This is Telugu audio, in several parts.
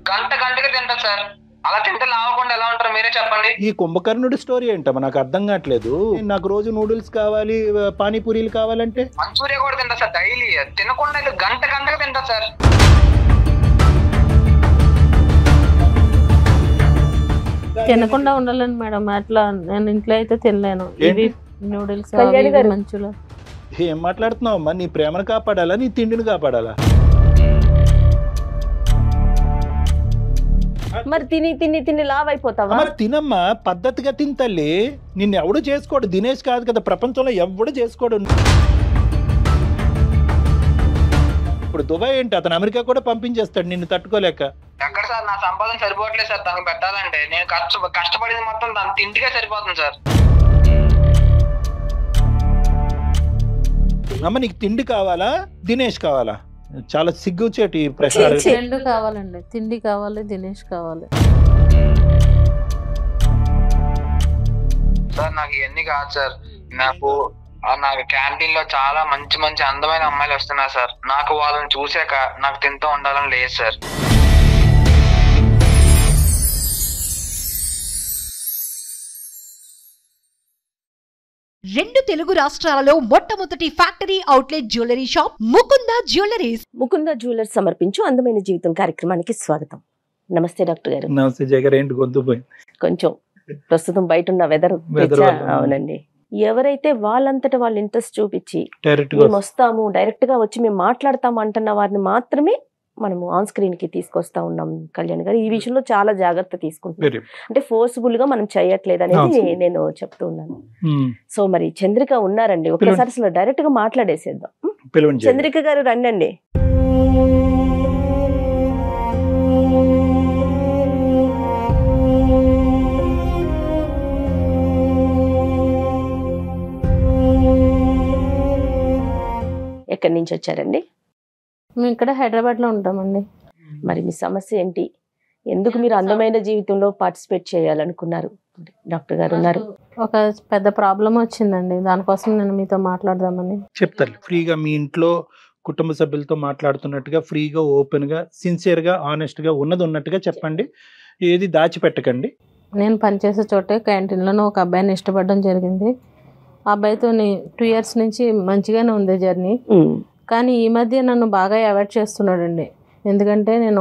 గంట గంటకి తింటా సార్ అలా తింటే లావకుండా ఎలా ఉంటారు మీరే చెప్పండి ఈ కుంభకర్ణుడి స్టోరీ ఏంటమ్మా నాకు అర్థం కావట్లేదు నాకు రోజు నూడిల్స్ కావాలి పానీపూరీలు కావాలంటే మంచూరియా కూడా తింటా సార్ డైలీ తినకుండా అయితే గంట గంటకి తింటా సార్ తినకుండా ఉండాలని మేడం అట్లా నేను ఇంట్లో అయితే తినలేను ఏంటి? ఇవి నూడిల్స్ కళ్యాణి గారు. మంచులు ఏం మాట్లాడుతున్నావు అమ్మా నీ ప్రేమను కాపాడాలా నీ తిండిని కాపాడాలా మరి తిని తిని తిని లావ్ అయిపోతావా మరి తినమ్మా పద్ధతిగా తిని తల్లి నిన్ను ఎవడు చేసుకోడు దినేష్ కాదు కదా ప్రపంచంలో ఎవడు చేసుకోడు ఇప్పుడు దుబాయ్ ఏంటి అతను అమెరికా కూడా పంపించేస్తాడు నిన్ను తట్టుకోలేక ఎక్కడ సార్ నా సంపాదన సరిపోవట్లేదు సార్ తనకు పెట్టాలంటే నేను కష్ట కష్టపడింది మొత్తం తన తిండికే సరిపోతుంది సార్ అమ్మ నీకు తిండి కావాలా దినేష్ కావాలా చాలా సిగ్గుచేటి ఈ ప్రశ్న ఛీ. రెండు కావాలండి తిండి కావాలి దినేష్ కావాలి సార్ నాకు ఇవన్నీ కాదు సార్ నాకు ఆ నాకు క్యాంటీన్ లో చాలా మంచి మంచి అందమైన అమ్మాయిలు వస్తున్నారు సార్ నాకు వాళ్ళని చూసాక నాకు తింటూ ఉండాలని లేదు సార్ రెండు తెలుగు రాష్ట్రాలలో మొట్టమొదటి factory outlet jewellery shop Mukunda jewelleries Mukunda jewellers సమర్పించు అందమైన జీవితం కార్యక్రమానికి స్వాగతం నమస్తే డాక్టర్ గారు నమస్తే జగర్ ఏంటి గొంతు పోయి కొంచెం ప్రస్తుతం బయట ఉన్న వెదర్ Weather వల్ల. అవునండి ఎవరైతే వాళ్ళంతట వాళ్ళు ఇంట్రెస్ట్ చూపించి డైరెక్ట్ మేము వస్తాము డైరెక్ట్ గా వచ్చి మేము మాట్లాడతాము అంటున్న వారిని మాత్రమే మనము ఆన్ స్క్రీన్ కి తీసుకొస్తా ఉన్నాం కళ్యాణ్ గారు ఈ విషయంలో చాలా జాగ్రత్త తీసుకుంటున్నాం వెరీ అంటే ఫోర్స్ఫుల్ గా మనం చేయట్లేదు అనేది అవును. నేను చెప్తూ ఉన్నాను సో మరి చంద్రిక ఉన్నారండి ఒక్కసారి అసలు డైరెక్ట్ గా మాట్లాడేసేద్దాం పిలవండి జగన్. చంద్రిక గారు రండి ఎక్కడి నుంచి వచ్చారండి మేము ఇక్కడ హైదరాబాద్ లో ఉంటామండి మరి మీ సమస్య ఏంటి ఎందుకు మీరు అందమైన జీవితంలో పార్టిసిపేట్ చేయాలనుకున్నారు డాక్టర్ గారు ఉన్నారు ఒక పెద్ద ప్రాబ్లం వచ్చిందండి దానికోసం నేను మీతో మాట్లాడదామని చెప్తారు ఫ్రీగా మీ ఇంట్లో కుటుంబ సభ్యులతో మాట్లాడుతున్నట్టుగా ఫ్రీగా ఓపెన్ గా సిన్సియర్ గా ఆనెస్ట్ గా ఉన్నది ఉన్నట్టుగా చెప్పండి ఏది దాచిపెట్టకండి నేను పనిచేసే చోటే క్యాంటీన్లోనే ఒక అబ్బాయిని ఇష్టపడడం జరిగింది ఆ అబ్బాయితో టూ ఇయర్స్ నుంచి మంచిగానే ఉంది జర్నీ ఉమ్, కానీ ఈ మధ్య నన్ను బాగా అవాయిడ్ చేస్తున్నాడండి ఎందుకంటే నేను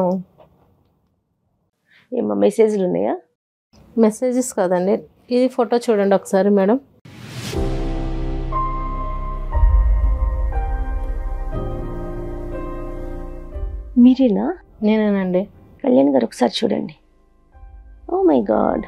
ఏమో మెసేజ్లు ఉన్నాయా మెసేజెస్ కదండి ఇది ఫోటో చూడండి ఒకసారి మేడం మీరేనా నేనేనండి కళ్యాణ్ గారు ఒకసారి చూడండి ఓ మై గాడ్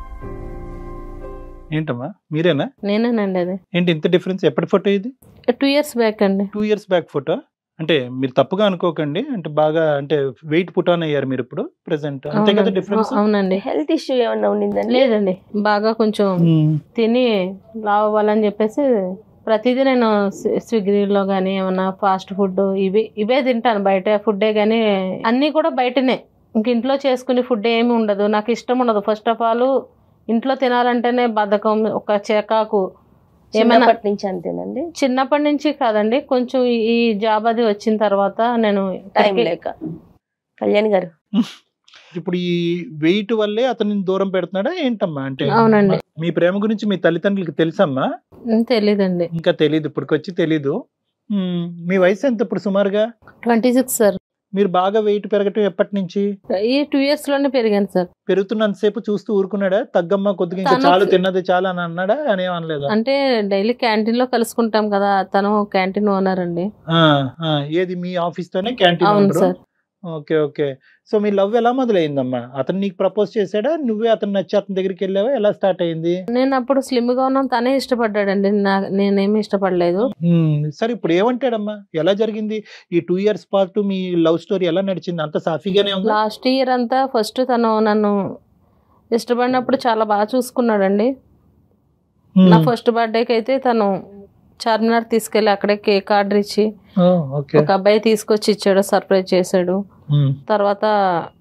ఏంటమ్మా మీరేనా నేనేనండి అది ఏంటి ఇంత డిఫరెన్స్ ఎప్పటి ఫోటో ఇది టూ ఇయర్స్ బ్యాక్ అండి టూ ఇయర్స్ బ్యాక్ ఫోటో అంటే మీరు తప్పుగా అనుకోకండి అంటే బాగా అంటే వెయిట్ పుట్ ఆన్ అయ్యారు మీరు ఇప్పుడు ప్రెసెంట్ అంతే కదా అవునండి. డిఫరెన్స్ అవునండి హెల్త్ ఇష్యూ ఏమన్నా ఉండిందండి లేదండి బాగా కొంచెం తిని లావ్ అవ్వాలని చెప్పేసి ప్రతిదీ నేను స్వి- స్విగ్గీలో కానీ ఏమన్నా ఫాస్ట్ ఫుడ్ ఇవి ఇవే తింటాను బయట ఫుడ్డే కానీ అన్నీ కూడా బయటనే ఇంక ఇంట్లో చేసుకునే ఫుడ్ ఏమి ఉండదు నాకు ఇష్టం ఉండదు ఫస్ట్ ఆఫ్ ఆల్ ఇంట్లో తినాలంటేనే బద్ధకం ఒక చేకాకు ఏమైనా చిన్నప్పటి నుంచి అంతేనండి చిన్నప్పటి నుంచి కాదండి కొంచెం ఈ- ఈ జాబ్ అది వచ్చిన తర్వాత నేను టైం ఇక్కడికి- లేక కళ్యాణ్ గారు ఇప్పుడు ఈ వెయిట్ వల్లే అతన్ని దూరం పెడుతున్నాడా ఏంటమ్మా అంటే అవునండి మీ ప్రేమ గురించి మీ తల్లిదండ్రులకు తెలుసమ్మా ఉమ్, తెలీదండి ఇంకా తెలీదు ఇప్పటికొచ్చి తెలీదు మ్మ్. మీ వయసు ఎంత ఇప్పుడు సుమారుగా ట్వంటీ సిక్స్ సార్ మీరు బాగా వెయిట్ పెరగటం ఎప్పటి నుంచి ఈ టూ ఇయర్స్ లోనే పెరిగాను సార్ పెరుగుతున్నంతసేపు చూస్తూ ఊరుకున్నాడా తగ్గమ్మా కొద్దిగా ఇంకా తను- చాలు తిన్నది చాలా అని అన్నాడా అని అనలేదా అంటే డైలీ క్యాంటీన్ లో కలుసుకుంటాం కదా తను క్యాంటీన్ ఓనర్ అండి ఆ, ఆ, ఏది మీ ఆఫీస్ తోనే క్యాంటీన్ అవును సార్ ఓకే ఓకే సో మీ లవ్ ఎలా మొదలైందమ్మా అతను నీకు ప్రపోజ్ చేశాడా నువ్వే అతను నచ్చి అతని దగ్గరికి వెళ్ళావా ఎలా స్టార్ట్ అయింది నేను అప్పుడు స్లిమ్ గా ఉన్నాను తనే ఇష్టపడ్డాడండి నా నేనేమి ఇష్టపడలేదు మ్మ్. సరే ఇప్పుడు ఏమంటాడమ్మా ఎలా జరిగింది ఈ టూ ఇయర్స్ పాటు మీ లవ్ స్టోరీ ఎలా నడిచింది అంత సాఫీగానే ఉంది లాస్ట్ ఇయర్ అంతా ఫస్ట్ తను నన్ను ఇష్టపడినప్పుడు చాలా బాగా చూసుకున్నాడండి నా ఫస్ట్ బర్త్డేకి అయితే తను చార్మినార్ తీసుకెళ్ళి అక్కడే కేక్ ఆర్డర్ ఇచ్చి ఓకే ఒక అబ్బాయి తీసుకొచ్చి ఇచ్చాడు సర్ప్రైజ్ చేశాడు తర్వాత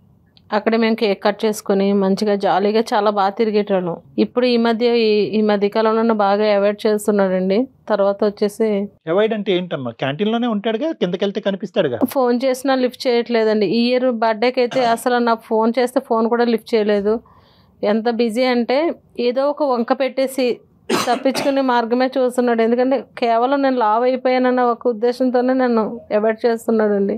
అక్కడ మేము కేక్ కట్ చేసుకుని మంచిగా జాలీగా చాలా బాగా తిరిగేటోళ్ళం ఇప్పుడు ఈ మధ్య ఈ- ఈ మధ్య కాలంలో బాగా అవాయిడ్ చేస్తున్నాడండి తర్వాత వచ్చేసి అవాయిడ్ అంటే ఏంటమ్మా క్యాంటీన్ లోనే ఉంటాడుగా కిందకెళ్తే కనిపిస్తాడుగా ఫోన్ చేసినా లిఫ్ట్ చేయట్లేదండి ఈ ఇయర్ బర్త్డేకి అయితే అసలు నాకు ఫోన్ చేస్తే ఫోన్ కూడా లిఫ్ట్ చేయలేదు ఎంత బిజీ అంటే ఏదో ఒక వంక పెట్టేసి తప్పించుకునే మార్గమే చూస్తున్నాడు ఎందుకంటే కేవలం నేను లావ్ అయిపోయానన్న ఒక ఉద్దేశంతోనే నన్ను అవాయిడ్ చేస్తున్నాడండి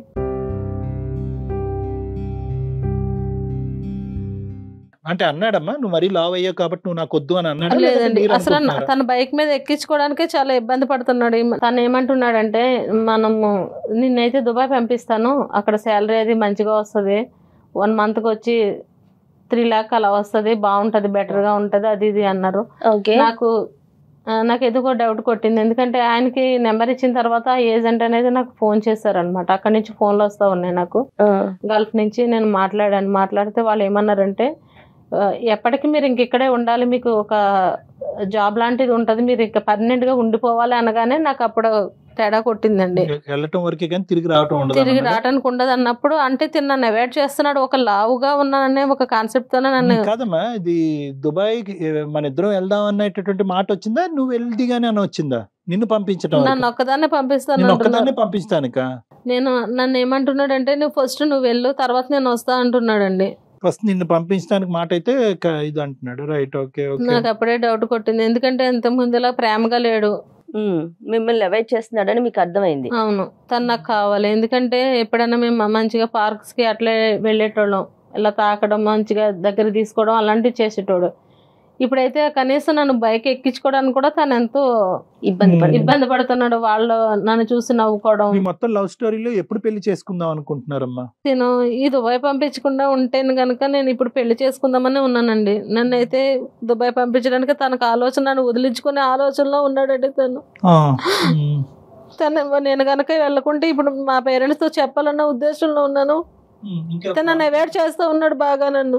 అంటే అన్నాడమ్మా నువ్వు మరీ లావ్ అయ్యావు కాబట్టి నువ్వు నాకు వద్దు అని అన్నాడు లేదండి అసలు నా- తన బైక్ మీద ఎక్కించుకోవడానికే చాలా ఇబ్బంది పడుతున్నాడు ఈ- తను ఏమంటున్నాడంటే మనము నిన్నైతే దుబాయ్ పంపిస్తాను అక్కడ శాలరీ అది మంచిగా వస్తుంది వన్ మంత్కి వచ్చి త్రీ ల్యాక్ అలా వస్తుంది బాగుంటుంది బెటర్గా ఉంటుంది అది ఇది అన్నారు ఓకే నాకు ఆ, నాకు ఎందుకో డౌట్ కొట్టింది ఎందుకంటే ఆయనకి నెంబర్ ఇచ్చిన తర్వాత ఆ ఏజెంట్ అనేది నాకు ఫోన్ చేశారనమాట అక్కడి నుంచి ఫోన్లు వస్తూ ఉన్నాయి నాకు గల్ఫ్ నుంచి నేను మాట్లాడాను మాట్లాడితే వాళ్ళు ఏమన్నారంటే ఆ, ఎప్పటికీ మీరు ఇంక ఇక్కడే ఉండాలి మీకు ఒక జాబ్ లాంటిది ఉంటుంది మీరు ఇంకా పర్మనెంట్ గా ఉండిపోవాలి అనగానే నాకు అప్పుడు తేడా కొట్టిందండి వెళ్ళటం వరకే కానీ తిరిగి రావటం ఉండదు తిరిగి అన్నమాట. రావడానికి ఉండదు అన్నప్పుడు అంటే తిన్న నన్ను అవాయిడ్ చేస్తున్నాడు ఒక లావుగా ఉన్నాననే ఒక కాన్సెప్ట్ తోనే నన్ను కాదమ్మా ఇది దుబాయ్ మన ఇద్దరం వెళ్దాం అన్నటువంటి మాట వచ్చిందా నువ్వు వెళ్దిగానే అని వచ్చిందా నిన్ను పంపించటం వరకు? నన్ను ఒక్కదాన్నే పంపిస్తాను నిన్ను అంటున్నాడు. ఒక్కదాన్నే పంపిస్తానుక నేను నన్ను ఏమంటున్నాడంటే నువ్వు ఫస్ట్ నువ్వు వెళ్ళు తర్వాత నేను వస్తా అంటున్నాడండి ఫస్ట్ నిన్ను పంపించడానికి మాట అయితే క- ఇది అంటున్నాడు రైట్ ఓకే ఓకే నాకు అప్పుడే డౌట్ కొట్టింది ఎందుకంటే ఇంత ముందులా ప్రేమగా లేడు ఉమ్, మిమ్మల్ని అవాయిడ్ చేస్తున్నాడని మీకు అర్థమైంది అవును తను నాకు కావాలి ఎందుకంటే ఎప్పుడైనా మేము మంచిగా పార్క్స్ కి అట్లే వెళ్ళేటోళ్ళం ఇలా తాకడం మంచిగా దగ్గర తీసుకోవడం అలాంటివి చేసేటోడు ఇప్పుడైతే కనీసం నన్ను బైక్ ఎక్కించుకోవడానికి కూడా తను ఎంతో ఇబ్బంది పడి ఇబ్బంది పడుతున్నాడు వాళ్ళు నన్ను చూసి నవ్వుకోవడం మీ మొత్తం లవ్ స్టోరీలో ఎప్పుడు పెళ్లి చేసుకుందాం అనుకుంటున్నారమ్మా నేను ఈ దుబాయ్ పంపించకుండా ఉంటేను కనుక నేను ఇప్పుడు పెళ్లి చేసుకుందామని ఉన్నానండి నన్ను అయితే దుబాయ్ పంపించడానికి తనకు ఆలోచన నన్ను వదిలించుకునే ఆలోచనలో ఉన్నాడండి తను ఆ, ఉమ్, తను నేను కనుక వెళ్ళకుంటే ఇప్పుడు మా పేరెంట్స్ తో చెప్పాలన్న ఉద్దేశంలో ఉన్నాను ఉమ్, ఇంకా తను నన్ను అవాయిడ్ చేస్తూ ఉన్నాడు బాగా నన్ను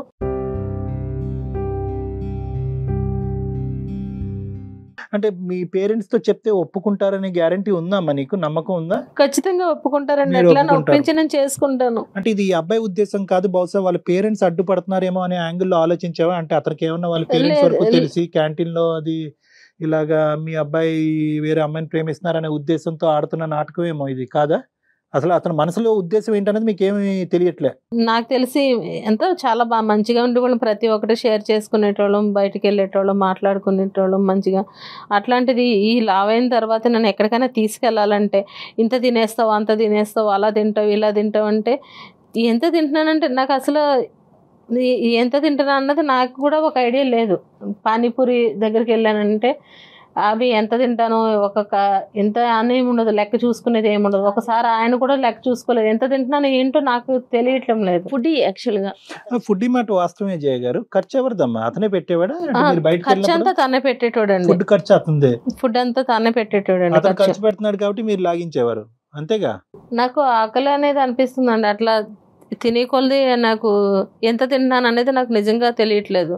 అంటే మీ పేరెంట్స్ తో చెప్తే ఒప్పుకుంటారనే గ్యారంటీ ఉందమ్మా నీకు నమ్మకం ఉందా ఖచ్చితంగా ఒప్పుకుంటారండి మీరు ఎట్లా ఒప్పుకుంటారు. ఒప్పించి నేను చేసుకుంటాను అంటే ఇది ఈ అబ్బాయి ఉద్దేశం కాదు బహుశా వాళ్ళ పేరెంట్స్ అడ్డుపడుతున్నారేమో అనే యాంగిల్లో ఆలోచించావా అంటే అతనికి ఏమన్నా వాళ్ళ పేరెంట్స్ లేదు, వరకు లేదు. తెలిసి క్యాంటీన్ లో అది ఇలాగా మీ అబ్బాయి వేరే అమ్మాయిని ప్రేమిస్తున్నారనే ఉద్దేశంతో ఆడుతున్న నాటకం ఏమో ఇది కాదా అసలు అతని మనసులో ఉద్దేశం ఏంటనేది మీకు ఏమి తెలియట్లే నాకు తెలిసి ఎంతో చాలా బాగా మంచిగా ఉండేవాళ్ళం ప్రతి ఒక్కటి షేర్ చేసుకునేటోళ్ళం బయటికి వెళ్ళేటోళ్ళం మాట్లాడుకునేటోళ్ళం మంచిగా అట్లాంటిది ఈ లావ్ అయిన తర్వాత నన్ను ఎక్కడికైనా తీసుకెళ్ళాలంటే ఇంత తినేస్తావు అంత తినేస్తావు అలా తింటావు ఇలా తింటావు అంటే ఎంత తింటున్నానంటే నాకు అసలు ఈ- ఈ ఎంత తింటున్నా అన్నది నాకు కూడా ఒక ఐడియా లేదు పానీపూరి దగ్గరికి వెళ్ళానంటే అవి ఎంత తింటానో ఒక్కొక్క ఎంత అని ఉండదు లెక్క చూసుకునేది ఏముండదు ఒకసారి ఆయన కూడా లెక్క చూసుకోలేదు ఎంత తింటున్నానో ఏంటో నాకు తెలియట్లం లేదు ఫుడ్ యాక్చువల్ గా ఫుడ్ మాట వాస్తవమే జయ గారు ఖర్చు ఎవరిదమ్మా అతనే పెట్టేవాడా అంటే ఆ, మీరు బయటకు ఖర్చు అంతా వెళ్ళినప్పుడు తనే పెట్టేటోడండి ఫుడ్ ఖర్చు అతందే ఫుడ్ అంతా తనే పెట్టేటోడండి అతను ఖర్చు ఖర్చు పెడుతున్నాడు కాబట్టి మీరు లాగించేవారు అంతేగా నాకు ఆకలి అనేది అనిపిస్తుందండి అట్లా తినే కొలది నాకు ఎంత తిన్నాను అనేది నాకు నిజంగా తెలియట్లేదు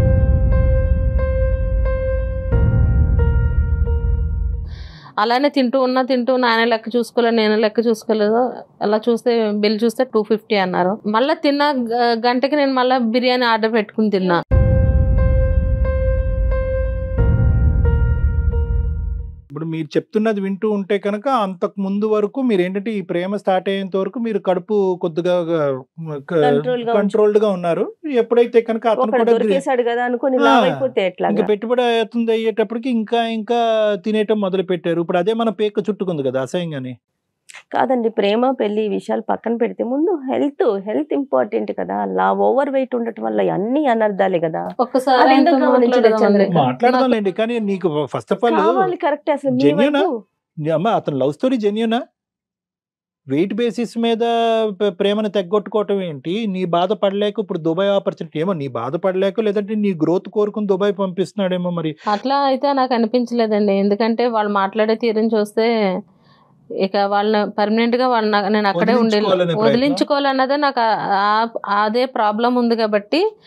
అలానే తింటూ ఉన్నా తింటూ ఉన్నా ఆయన లెక్క చూసుకోలేదు నేను లెక్క చూసుకోలేదు అలా చూస్తే బిల్ చూస్తే టూ ఫిఫ్టీ అన్నారు మళ్ళీ తిన్న గ- గంటకి నేను మళ్ళీ బిర్యానీ ఆర్డర్ పెట్టుకుని తిన్నా ఇప్పుడు మీరు చెప్తున్నది వింటూ ఉంటే కనుక అంతకు ముందు వరకు మీరు ఏంటంటే ఈ ప్రేమ స్టార్ట్ అయ్యేంత వరకు మీరు కడుపు కొద్దిగా Control గా కంట్రోల్డ్ గా ఉన్నారు ఎప్పుడైతే కనుక అతను ఒకడు కూడా దొరికేశాడు కదా అనుకుని ఆ. లావ్ అయిపోతే ఇంకా ఎట్లాగా పెట్టుబడి అవుతుంది అయ్యేటప్పటికి ఇంకా ఇంకా తినేయటం మొదలు పెట్టారు ఇప్పుడు అదే మన పేక చుట్టుకుంది కదా అసహ్యంగాని కాదండి ప్రేమ పెళ్లి ఈ విషయాలు పక్కన పెడితే ముందు హెల్త్ హెల్త్ ఇంపార్టెంట్ కదా లా ఓవర్ వెయిట్ ఉండటం వల్ల అన్ని అనర్థాలే కదా ఒక్కసారి అది ఎందుకు ఆయనతో గమనించలేదు మాట్లాడదామండి. చంద్రిక? మాట్లాడదాంలేండి కానీ నీకు ఫస్ట్ ఆఫ్ ఆల్ కావాలి కరెక్ట్ అసలు మీ Genuine ఆ? వైపు అమ్మ అతను లవ్ స్టోరీ జెన్యునా వెయిట్ బేసిస్ మీద ప- ప్రేమను తెగ్గొట్టుకోవటం ఏంటి నీ బాధపడలేక ఇప్పుడు దుబాయ్ ఆపర్చునిటీ ఏమో నీ బాధపడలేక లేదంటే నీ గ్రోత్ కోరుకుని దుబాయ్ పంపిస్తున్నాడేమో మరి అట్లా అయితే నాకు అనిపించలేదండి ఎందుకంటే వాళ్ళు మాట్లాడే తీరుని చూస్తే ఇక వాళ్ళని పర్మనెంట్ గా వాళ్ళని నా- నేను అక్కడే ఉండే వదిలించుకోవాలనే ప్రయత్నం? వదిలించుకోవాలన్నదే నాకు ఆ- ఆ- అదే ప్రాబ్లం ఉంది కాబట్టి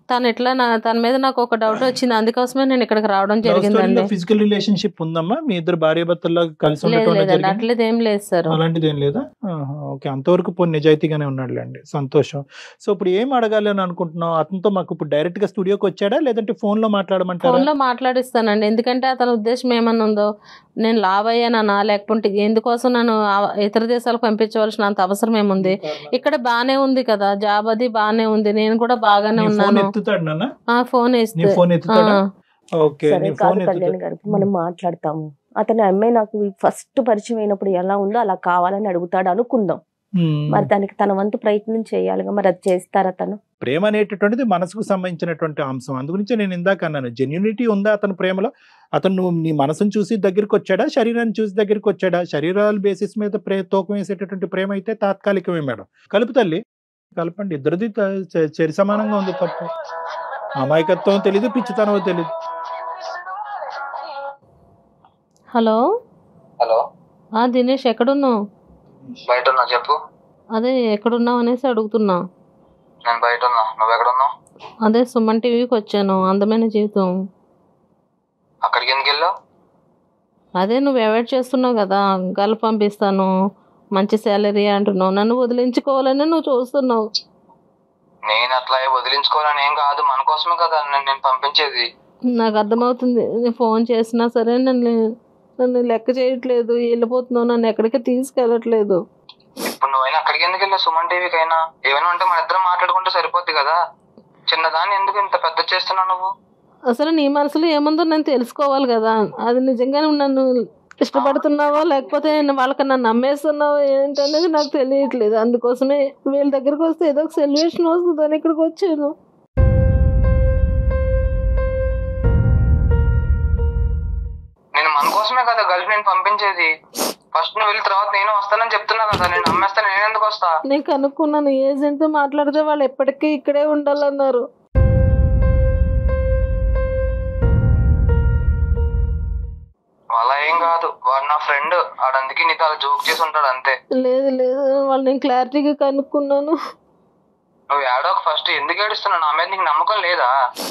తను ఎట్లా నా తన మీద నాకు ఒక డౌట్ వచ్చింది అందుకోసమే నేను ఇక్కడికి రావడం జరిగిందండి ఫిజికల్ రిలేషన్షిప్ ఉందమ్మా మీ ఇద్దరు భార్య భర్తల్లో కలిసి లేదు ఉండటం లేదండి జరిగింది అట్లేదు ఏం లేదు సార్ అలాంటిది ఏం లేదా ఆహా, ఓకే అంతవరకు పోనీ నిజాయితీగానే ఉన్నాడులేండి సంతోషం సో ఇప్పుడు ఏం అడగాలి అని అనుకుంటున్నావు అతనితో మాకు ఇప్పుడు డైరెక్ట్ గా స్టూడియోకి వచ్చాడా లేదంటే ఫోన్ లో మాట్లాడమంటారా ఫోన్ లో మాట్లాడిస్తానండి ఎందుకంటే అతని ఉద్దేశం ఏమన్నా ఉందో నేను లావ్ అయ్యానా లేకపోతే ఎందుకోసం నన్ను ఆ- ఇతర దేశాలకు పంపించవలసిన అంత అవసరం ఏముంది ఇక్కడ బానే ఉంది కదా జాబ్ అది బానే ఉంది నేను కూడా బాగానే నీ ఫోన్ ఉన్నాను ఎత్తుతాడు నాన్న ఆ ఫోన్ నీ ఇస్తే ఫోన్ ఎత్తుతాడా ఆ, ఓకే సరే నీ కాదు ఫోన్ కళ్యాణ్ ఎత్తుతాడు గారు మనం మాట్లాడతాము అతని అమ్మాయి నాకు ఫస్ట్ పరిచయం అయినప్పుడు ఎలా ఉందో అలా కావాలని అడుగుతాడు అనుకుందాం మ్మ్. మరి దానికి తన వంతు ప్రయత్నం చేయాలిగా మరి అది చేస్తారా తను ప్రేమ అనేటటువంటిది మనసుకు సంబంధించినటువంటి అంశం అందుగురించి నేను ఇందాక అన్నాను జెన్యునిటీ ఉందా అతని ప్రేమలో అతను నువ్వు నీ మనసును చూసి దగ్గరికి వచ్చాడా శరీరాన్ని చూసి దగ్గరికి వచ్చాడా శరీరాల బేసిస్ మీద ప్రే తూకం వేసేటటువంటి ప్రేమ అయితే తాత్కాలికమే మేడం కలుపు తల్లి కలపండి ఇద్దరిది త- చ- చరి సమానంగా ఉంది తప్పు అమాయకత్వం తెలీదు పిచ్చితనం తెలీదు హలో హలో ఆ దినేష్ ఎక్కడున్నావు బయట ఉన్నా చెప్పు అదే ఎక్కడున్నావు అనేసి అడుగుతున్నా నేను బయట ఉన్నా నువ్వు ఎక్కడ ఉన్నావు అదే సుమన్ టీవీకి వచ్చాను అందమైన జీవితం అక్కడికి ఎందుకు వెళ్ళావు అదే నువ్వు అవాయిడ్ చేస్తున్నావు కదా గల్ పంపిస్తాను మంచి శాలరీ అంటున్నావు నన్ను వదిలించుకోవాలని నువ్వు చూస్తున్నావు నేను అట్లా వదిలించుకోవాలని ఏం కాదు మన కోసమే కదా నేను నేను పంపించేది నాకు అర్థమవుతుంది నేను ఫోన్ చేసినా సరే నన్ను నన్ను లెక్క చేయట్లేదు వెళ్ళిపోతున్నావు నన్ను ఎక్కడికి తీసుకెళ్ళట్లేదు ఇప్పుడు నువ్వైనా అక్కడికి ఎందుకు వెళ్ళావు సుమన్ టీవీకి అయినా ఏమైనా ఉంటే మన ఇద్దరం మాట్లాడుకుంటే సరిపోద్ది కదా చిన్నదాన్ని ఎందుకు ఇంత పెద్ద చేస్తున్నావు నువ్వు అసలు నీ మనసులో ఏముందో నేను తెలుసుకోవాలి కదా అది నిజంగా నువ్వు నన్ను ఇష్టపడుతున్నావా లేకపోతే నేను వాళ్ళకి నన్ను నమ్మేస్తున్నావా ఏంటనేది నాకు తెలియట్లేదు అందుకోసమే వీళ్ళ దగ్గరికి వస్తే ఏదో ఒక సొల్యూషన్ వస్తుందని ఇక్కడికి వచ్చాను నేను మన కోసమే కదా గల్ఫ్ నేను పంపించేది ఫస్ట్ నువ్వు వెళ్ళిన తర్వాత నేను వస్తానని చెప్తున్నా కదా నేను నమ్మేస్తాను నేను ఎందుకు వస్తా నేను కనుక్కున్నాను ఏజెంట్తో మాట్లాడితే వాళ్ళు ఎప్పటికీ ఇక్కడే ఉండాలన్నారు అలా ఏం కాదు వాడు నా ఫ్రెండ్ వాడు అందుకే నీతో అలా జోక్ చేసి ఉంటాడు అంతే లేదు లేదు వాళ్ళు నేను క్లారిటీగా కనుక్కున్నాను నువ్వు ఏడోక ఫస్ట్ ఎందుకు ఏడుస్తున్నావు నా మీద నీకు నమ్మకం లేదా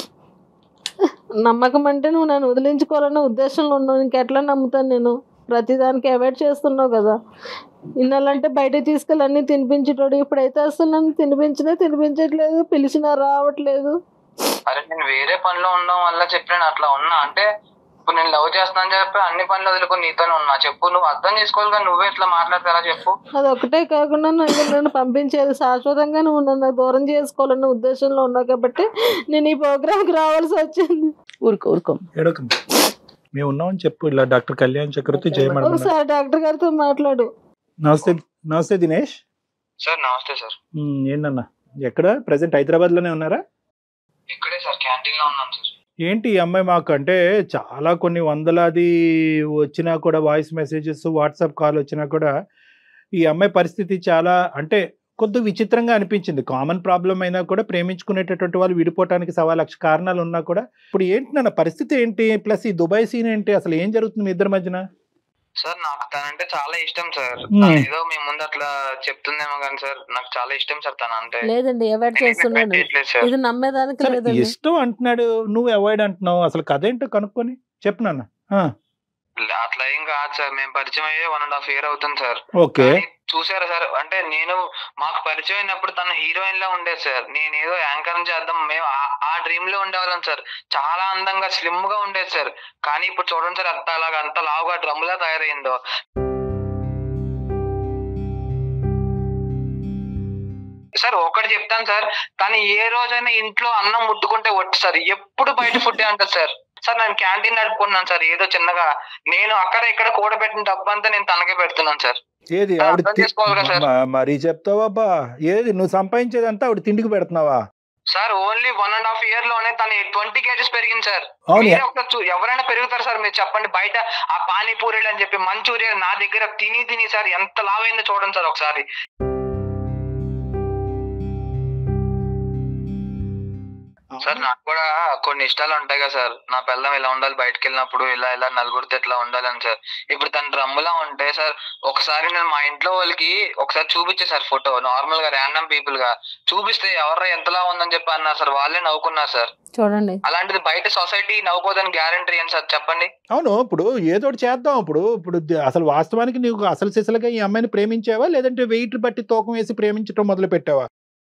నమ్మకం అంటే నువ్వు నన్ను వదిలించుకోవాలన్న ఉద్దేశంలో ఉన్నావు ఇంకెట్లా నమ్ముతాను నేను ప్రతిదానికి అవాయిడ్ చేస్తున్నావు కదా ఇన్నాళ్ళంటే బయట తీసుకెళ్ళి అన్నీ తినిపించేటోడు ఇప్పుడైతే అసలు నన్ను తినిపించినా తినిపించట్లేదు పిలిచినా రావట్లేదు అరే నేను వేరే పనిలో ఉండడం వల్ల చెప్పి నేను అట్లా ఉన్నా అంటే ఇప్పుడు నేను లవ్ చేస్తానని చెప్పి అన్ని పనులు వదులుకొని నీతోనే ఉన్నా చెప్పు నువ్వు అర్థం చేసుకోవాలి కానీ నువ్వే ఇట్లా మాట్లాడితే ఎలా చెప్పు అది ఒకటే కాకుండా నన్ను నన్ను పంపించేది శాశ్వతంగా నువ్వు నన్ను దూరం చేసుకోవాలన్న ఉద్దేశంలో ఉన్నావు కాబట్టి నేను ఈ ప్రోగ్రామ్కి రావాల్సి వచ్చింది ఊరుకో ఊరుకో ఏడోకం మేము ఉన్నామని చెప్పు ఇలా డాక్టర్ కళ్యాణ్ చక్రవర్తి జయమడ ఒకసారి డాక్టర్ గారితో మాట్లాడు నమస్తే నమస్తే దినేష్ సార్ నమస్తే సార్ ఉమ్, ఏంటన్నా ఎక్కడ ప్రజెంట్ హైదరాబాద్ లోనే ఉన్నారా ఇక్కడే సార్ క్యాంటీన్ లో ఉన్నాను సార్ ఏంటి ఈ అమ్మాయి మాకు అంటే చాలా కొన్ని వందలాది వచ్చినా కూడా వాయిస్ మెసేజెస్ వాట్సాప్ కాల్ వచ్చినా కూడా ఈ అమ్మాయి పరిస్థితి చాలా అంటే కొద్ది విచిత్రంగా అనిపించింది కామన్ ప్రాబ్లం అయినా కూడా ప్రేమించుకునేటటువంటి వాళ్ళు విడిపోవటానికి సవా లక్ష కారణాలు ఉన్నా కూడా ఇప్పుడు ఏంటి నాన్న పరిస్థితి ఏంటి ప్లస్ ఈ దుబాయ్ సీన్ ఏంటి అసలు ఏం జరుగుతుంది మీ ఇద్దరి మధ్యన సార్ నాకు తనంటే చాలా ఇష్టం సార్ Hmm. తను ఏదో మీ ముందు అట్లా చెప్తుందేమో కానీ సార్ నాకు చాలా ఇష్టం సార్ తన అంటే లేదండి అవాయిడ్ నేను చేస్తున్నాను చేయట్లేదు సార్ ఇది నమ్మేదానికి సరే, లేదండి ఇష్టం అంటున్నాడు నువ్వు అవాయిడ్ అంటున్నావు అసలు కథ ఏంటో కనుక్కొని చెప్పు నాన్న ఆ, అట్లా ఏం కాదు సార్ మేము పరిచయం అయ్యే వన్ అండ్ హాఫ్ ఇయర్ అవుతుంది సార్ ఓకే కానీ చూసారా సార్ అంటే నేను మాకు పరిచయం అయినప్పుడు తన హీరోయిన్ లా ఉండేది సార్ నేను ఏదో యాంకర్ చేద్దాం మేము ఆ- ఆ డ్రీమ్ లో ఉండేవాళ్ళం సార్ చాలా అందంగా స్లిమ్ గా ఉండేది సార్ కానీ ఇప్పుడు చూడండి సార్ అంత అలాగా అంత లావుగా డ్రమ్ లా తయారైందో సార్ ఒకటి చెప్తాను సార్ తను ఏ రోజైనా ఇంట్లో అన్నం ముట్టుకుంటే ఒట్టు సార్ ఎప్పుడు బయట ఫుడ్ అంటారు సార్ సార్ నేను క్యాంటీన్ నడుపుకున్నాను సార్ ఏదో చిన్నగా నేను అక్కడ ఇక్కడ కూడబెట్టిన డబ్బు అంతా నేను తనకే పెడుతున్నాను సార్ ఏది ఆ, ఆవిడ అర్థం తి- చేసుకోవాలి కదా సార్. మ- మరీ చెప్తావా ఏది నువ్వు సంపాదించేదంతా ఆవిడ తిండికి పెడుతున్నావా sir only one and half year లోనే తను ట్వంటీ కేజెస్ పెరిగింది సార్ అవును మీరే ఒకసారి చూ- ఎవరైనా పెరుగుతారు సార్ మీరు చెప్పండి బయట ఆ పానీపూరీలు అని చెప్పి మంచూరియా నా దగ్గర తిని తిని సార్ ఎంత లావైందో చూడండి సార్ ఒకసారి సార్ నాకు కూడా కొన్ని ఇష్టాలు ఉంటాయి కదా సార్ నా పిల్లం ఇలా ఉండాలి బయటకు వెళ్ళినప్పుడు ఇలా ఇలా నలుగురితో ఇట్లా ఉండాలని సార్ ఇప్పుడు తన డ్రమ్ములా ఉంటే సార్ ఒకసారి నేను మా ఇంట్లో వాళ్ళకి ఒకసారి చూపించే సార్ ఫోటో నార్మల్ గా ర్యాండమ్ పీపుల్ గా చూపిస్తే ఎవరు ఎంతలా ఉందని చెప్పి అన్నారు సార్ వాళ్ళే నవ్వుకున్నారు సార్ చూడండి అలాంటిది బయట సొసైటీ నవ్వుకోదని గ్యారంటీ ఏంటి సార్ చెప్పండి అవును ఇప్పుడు ఏదో ఒకటి చేద్దాం ఇప్పుడు ఇప్పుడు ది- అసలు వాస్తవానికి నీకు అసలు సిసలుగా ఈ అమ్మాయిని ప్రేమించావా లేదంటే వెయిట్ బట్టి తూకం వేసి ప్రేమించడం మొదలు పెట్టావా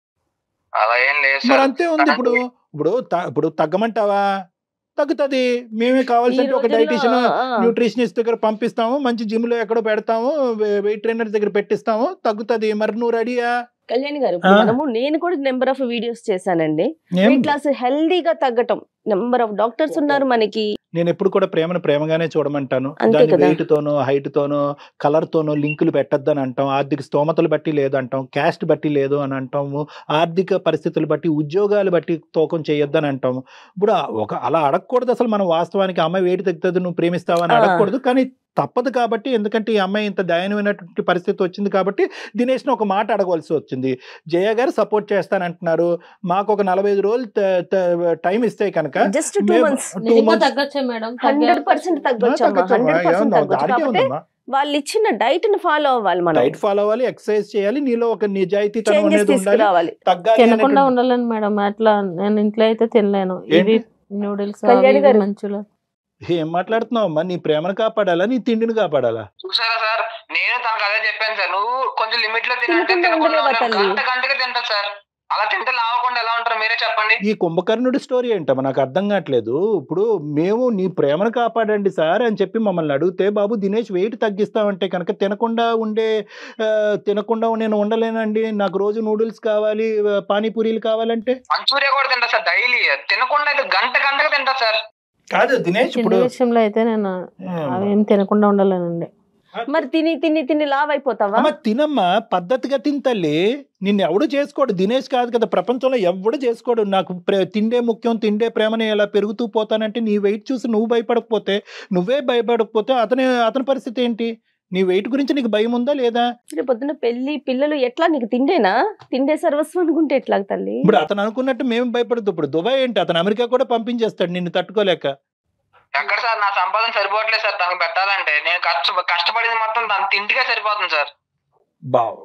అలా ఏం లేదు మరి సార్ అంతే ఉంది ఇప్పుడు ఇప్పుడు త- ఇప్పుడు తగ్గమంటావా తగ్గుతుంది మేమే ఈ కావాల్సింటే ఒక రోజుల్లో, డైటీషియన్ ఆ, న్యూట్రిషనిస్ట్ దగ్గర పంపిస్తాము మంచి జిమ్ లో ఎక్కడో పెడతాము వెయిట్ ట్రైనర్ దగ్గర పెట్టిస్తాము తగ్గుతుంది మరి నువ్వు రెడీయా కళ్యాణి గారు ఇప్పుడు ఆ. మనము నేను కూడా నెంబర్ ఆఫ్ వీడియోస్ చేశానండి ఏం- వెయిట్ లాస్ హెల్దీగా తగ్గటం నెంబర్ ఆఫ్ డాక్టర్స్ ఉన్నారు మనకి నేను ఎప్పుడు కూడా ప్రేమను ప్రేమగానే చూడమంటాను అంతే దాని కదా. వెయిట్ తోనో హైట్ తోనో కలర్ తోనో లింకులు పెట్టద్దని అంటాం ఆర్థిక స్తోమతలు బట్టి లేదంటాం క్యాస్ట్ బట్టి లేదు అని అంటాము ఆర్థిక పరిస్థితులు బట్టి ఉద్యోగాలు బట్టి తూకం చేయొద్దని అంటాము ఇప్పుడు ఆ ఒక అలా అడగకూడదు అసలు మనం వాస్తవానికి అమ్మాయి వెయిట్ తగ్గుతుంది నువ్వు ప్రేమిస్తావా అని ఆ. అడగకూడదు కానీ తప్పదు కాబట్టి ఎందుకంటే ఈ అమ్మాయి ఇంత దయనమైనటువంటి పరిస్థితి వచ్చింది కాబట్టి దినేష్ని ఒక మాట అడగవలసి వచ్చింది జయ గారు సపోర్ట్ చేస్తానంటున్నారు మాకు ఒక నలభై ఐదు రోజులు త- త- టైం ఇస్తే కనుక జస్ట్ టూ మేము- మంత్స్ two నిజంగా months- తగ్గొచ్చే మేడం హండ్రెడ్ పర్సెంట్ తగ్గొచ్చు అమ్మా హండ్రెడ్ పర్సెంట్ తగ్గొచ్చు దానికే కాకపోతే ఉందమ్మా వాళ్ళు ఇచ్చిన డైట్ ని ఫాలో అవ్వాలి మనం డైట్ ఫాలో అవ్వాలి ఎక్సర్సైజ్ చేయాలి నీలో ఒక నిజాయితీతనం చేంజెస్ అనేది ఉండాలి తీసుకురావాలి తగ్గాలి తినకుండా అనేటువంటి- ఉండలేను మేడం అట్లా నేను ఇంట్లో అయితే తినలేను ఏంటి? ఇవి నూడిల్స్ కళ్యాణి గారు. మంచులు ఏం మాట్లాడుతున్నావు అమ్మా నీ ప్రేమను కాపాడాలా నీ తిండిని కాపాడాలా చూసారా సార్ నేను తనకు అదే చెప్పాను సార్ నువ్వు కొంచెం లిమిట్ లో తినంటే తినకుండా తినకుండా ఉండలేవా ఉండలేవు. తల్లి? గంట గంటకి తింటా సార్ అలా తింటే లావకుండా ఎలా ఉంటారు మీరే చెప్పండి ఈ కుంభకర్ణుడి స్టోరీ ఏంటమ్మా నాకు అర్థం కావట్లేదు ఇప్పుడు మేము నీ ప్రేమను కాపాడండి సార్ అని చెప్పి మమ్మల్ని అడిగితే బాబు దినేష్ వెయిట్ తగ్గిస్తామంటే కనుక తినకుండా ఉండే ఆ, తినకుండా నేను ఉండలేనండి నాకు రోజు నూడిల్స్ కావాలి ఆ, పానీపూరీలు కావాలంటే మంచూరియా కూడా తింటా సార్ డైలీ తినకుండా అయితే గంట గంటకి తింటా సార్ కాదు దినేష్ చిన్న ఇప్పుడు విషయంలో అయితే నేను అవేం తినకుండా ఉండలేనండి మరి తిని తిని తిని లావ్ అయిపోతావా అమ్మ తినమ్మా పద్ధతిగా తిని తల్లి నిన్ను ఎవడు చేసుకోడు దినేష్ కాదు కదా ప్రపంచంలో ఎవడు చేసుకోడు నాకు ప్రే- తిండే ముఖ్యం తిండే ప్రేమని ఎలా పెరుగుతూ పోతానంటే నీ వెయిట్ చూసి నువ్వు భయపడకపోతే నువ్వే భయపడకపోతే అతని అతని పరిస్థితి ఏంటి నీ వెయిట్ గురించి నీకు భయం ఉందా లేదా రేపు పొద్దున్న పెళ్లి పిల్లలు ఎట్లా నీకు తిండేనా తిండే సర్వస్వం అనుకుంటే ఎట్లా తల్లి ఇప్పుడు అతను అనుకున్నట్టు మేము భయపడదు ఇప్పుడు దుబాయ్ ఏంటి అతను అమెరికా కూడా పంపించేస్తాడు నిన్ను తట్టుకోలేక ఎక్కడ సార్ నా సంపాదన సరిపోవట్లేదు సార్ తనకు పెట్టాలంటే నేను కష్ట కష్టపడింది మొత్తం తన తిండికే సరిపోతుంది సార్ బావ్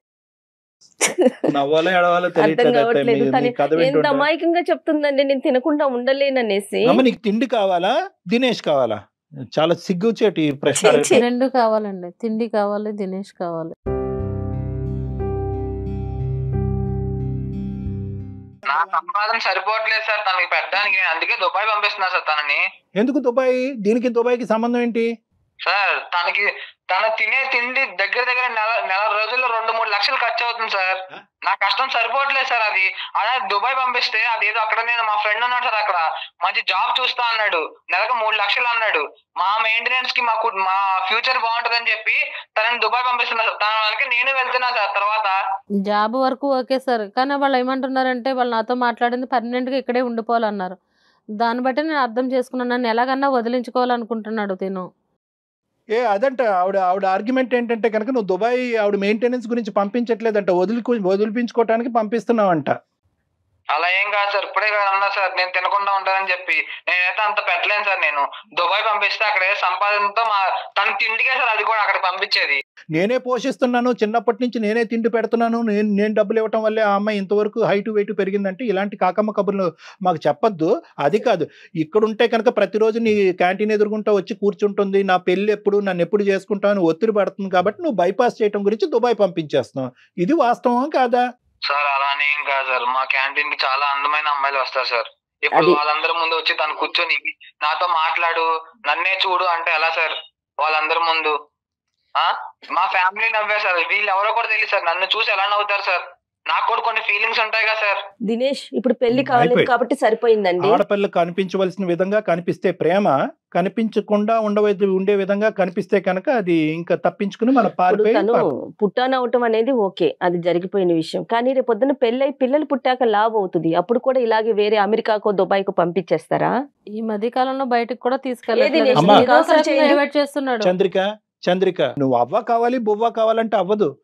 నవ్వాలో ఎడవాలో అర్థం తెలియట్లేదు అత్తయ్య. కావట్లేదు మీ- తను మీ కథ ఎంత వింటుంటే. అమాయకంగా చెప్తుందండి నేను తినకుండా ఉండలేననేసి అమ్మ నీకు తిండి కావాలా దినేష్ కావాలా చాలా సిగ్గుచేటి ఈ ప్రశ్న ఛీ, ఛీ. రెండు కావాలండి తిండి కావాలి దినేష్ కావాలి నా సంపాదన సరిపోవట్లేదు సార్ తనకి పెట్టడానికి నేను అందుకే దుబాయ్ పంపిస్తున్నా సార్ తనని ఎందుకు దుబాయ్ దీనికి దుబాయ్కి సంబంధం ఏంటి సార్ తనకి తన తినే తిండి దగ్గర దగ్గర నెల నెల రోజుల్లో రెండు మూడు లక్షలు ఖర్చు అవుతుంది సార్ ఆ? నా కష్టం సరిపోవట్లేదు సార్ అది అదే దుబాయ్ పంపిస్తే అదేదో అక్కడ నేను మా ఫ్రెండ్ ఉన్నాడు సార్ అక్కడ మంచి జాబ్ చూస్తా అన్నాడు నెలకు మూడు లక్షలు అన్నాడు మా మెయింటెనెన్స్ కి మాకు మా ఫ్యూచర్ బాగుంటదని చెప్పి తనని దుబాయ్ పంపిస్తున్నా సార్ తన వెనక నేను వెళ్తున్నా సార్ తర్వాత జాబ్ వరకు ఓకే సార్ కానీ వాళ్ళు ఏమంటున్నారంటే వాళ్ళు నాతో మాట్లాడింది పర్మనెంట్గా ఇక్కడే ఉండిపోవాలన్నారు దాన్ని బట్టి నేను అర్థం చేసుకున్నాను నన్ను ఎలాగన్నా వదిలించుకోవాలనుకుంటున్నాడు తిను ఏ అదంట ఆవిడ ఆవిడ ఆర్గ్యుమెంట్ ఏంటంటే కనుక నువ్వు దుబాయ్ ఆవిడ మెయింటెనెన్స్ గురించి పంపించట్లేదంట వదులుకు వదిలిపించుకోవడానికి పంపిస్తున్నావంట అలా ఏం కాదు సార్ ఇప్పుడే కదా అన్నా సార్ నేను తినకుండా ఉంటానని చెప్పి నేనైతే అంత పెట్టలేను సార్ నేను దుబాయ్ పంపిస్తే అక్కడ ఏ సంపాదనతో మా తన తిండికే సార్ అది కూడా అక్కడ పంపించేది నేనే పోషిస్తున్నాను చిన్నప్పటి నుంచి నేనే తిండి పెడుతున్నాను నేను నేను డబ్బులు ఇవ్వటం వల్లే ఆ అమ్మాయి ఇంతవరకు హైట్ వెయిట్ పెరిగిందంటే ఇలాంటి కాకమ్మ కబుర్లు మాకు చెప్పొద్దు అది కాదు ఇక్కడ ఉంటే కనుక ప్రతిరోజు నీ క్యాంటీన్ ఎదురుగుంటా వచ్చి కూర్చుంటుంది నా పెళ్ళి ఎప్పుడు నన్ను ఎప్పుడు చేసుకుంటావు అని ఒత్తిడి పడుతుంది కాబట్టి నువ్వు బైపాస్ చేయటం గురించి దుబాయ్ పంపించేస్తున్నావు ఇది వాస్తవం కాదా సార్ అలానే ఏం కాదు సార్ మా క్యాంటీన్ కి చాలా అందమైన అమ్మాయిలు వస్తారు సార్ ఇప్పుడు అది- వాళ్ళందరి ముందు వచ్చి తను కూర్చొని నాతో మాట్లాడు నన్నే చూడు అంటే ఎలా సార్ వాళ్ళందరి ముందు ఆ మా ఫ్యామిలీ నవ్వే సార్ వీళ్ళు ఎవరో కూడా తెలియదు సార్ నన్ను చూసి ఎలా నవ్వుతారు సార్ నాకు కూడా కొన్ని ఫీలింగ్స్ ఉంటాయి కదా సార్ దినేష్ ఇప్పుడు పెళ్లి కాలేదు అయిపోయి. కాబట్టి సరిపోయిందండి ఆడపిల్లలు కనిపించవలసిన విధంగా కనిపిస్తే ప్రేమ కనిపించకుండా ఉండవే ఉండే విధంగా కనిపిస్తే కనుక అది ఇంకా తప్పించుకుని మన ఇప్పుడు పారిపోయి తను పుట్టానవటం అనేది ఓకే అది జరిగిపోయిన విషయం కానీ రేపు పొద్దున్న పెళ్ళై పిల్లలు పుట్టాక లాభ అవుతుంది అప్పుడు కూడా ఇలాగే వేరే అమెరికాకో దుబాయ్కో పంపించేస్తారా ఈ మధ్య కాలంలో బయటకు కూడా ఏది తీసుకెళ్ళలేదు నేను అమ్మా. నీకు అవసరం చేయండి. డైవర్ట్ చేస్తున్నాడు చంద్రిక చంద్రిక నువ్వు అవ్వ కావాలి బువ్వ కావాలంటే అవ్వదు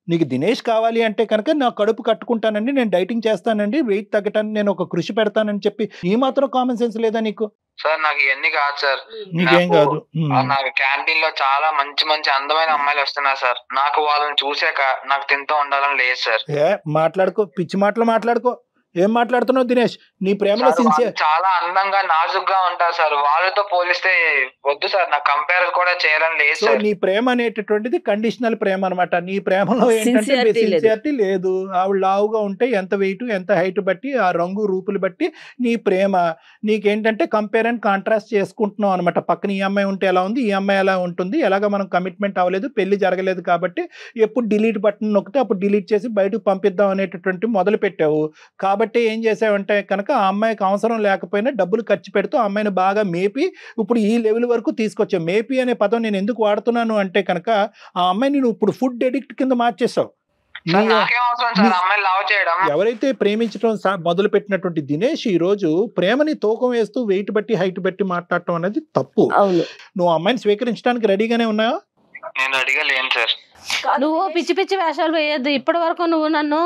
నీకు దినేష్ కావాలి అంటే కనుక నా కడుపు కట్టుకుంటానండి నేను డైటింగ్ చేస్తానండి వెయిట్ తగ్గటానికి నేను ఒక కృషి పెడతానని చెప్పి ఈ మాత్రం కామన్ సెన్స్ లేదా నీకు సార్ నాకు ఇవన్నీ కాదు సార్ నీకేం నాకు- కాదు ఉమ్. ఆ, నాకు క్యాంటీన్ లో చాలా మంచి మంచి అందమైన అమ్మాయిలు వస్తున్నారు సార్ నాకు వాళ్ళని చూసాక నాకు తింటూ ఉండాలని లేదు సార్ ఏ మాట్లాడుకో పిచ్చి మాటలు మాట్లాడుకో ఏం మాట్లాడుతున్నావు దినేష్ నీ ప్రేమలో సార్, సిన్సియర్ వాళ్ళు చాలా అందంగా నాజుగ్గా ఉంటారు సార్ వాళ్ళతో పోలిస్తే వద్దు సార్ నాకు కంపేర్ కూడా చేయాలని లేదు సో సార్ నీ ప్రేమ అనేటటువంటిది కండిషనల్ ప్రేమ అనమాట నీ ప్రేమలో ఏంటంటే Sincerity లేదు. సిన్సియారిటీ లేదు ఆవిడ లావుగా ఉంటే ఎంత వెయిట్ ఎంత హైట్ బట్టి ఆ రంగు రూపులు బట్టి నీ ప్రేమ నీకేంటంటే కంపేర్ అండ్ కాంట్రాస్ట్ చేసుకుంటున్నావు అనమాట పక్కన ఈ అమ్మాయి ఉంటే ఎలా ఉంది ఈ అమ్మాయి ఎలా ఉంటుంది ఎలాగ మనం కమిట్మెంట్ అవ్వలేదు పెళ్లి జరగలేదు కాబట్టి ఎప్పుడు డిలీట్ బటన్ నొక్కితే అప్పుడు డిలీట్ చేసి బయటకు పంపిద్దాం అనేటటువంటి మొదలు పెట్టావు కాబట్టి ఏం చేసావంటే కనుక ఆ అమ్మాయికి అవసరం లేకపోయినా డబ్బులు ఖర్చు పెడుతూ ఆ అమ్మాయిని బాగా మేపి ఇప్పుడు ఈ లెవెల్ వరకు తీసుకొచ్చావు మేపి అనే పదం నేను ఎందుకు వాడుతున్నాను అంటే కనుక ఆ అమ్మాయిని నువ్వు ఇప్పుడు ఫుడ్ ఎడిక్ట్ కింద మార్చేసావు సార్ నీ- నాకేం అవసరం సార్ నీ- అమ్మాయిని లవ్ చేయడం ఎవరైతే ప్రేమించడం సా- మొదలు పెట్టినటువంటి దినేష్ ఈ రోజు ప్రేమని తూకం వేస్తూ వెయిట్ బట్టి హైట్ బట్టి మాట్లాడటం అనేది తప్పు అవును నువ్వు ఆ అమ్మాయిని స్వీకరించడానికి రెడీగానే ఉన్నావా నేను అడిగా లేను సార్ నువ్వు పిచ్చి పిచ్చి వేషాలు వేయొద్దు ఇప్పటి వరకు నువ్వు నన్ను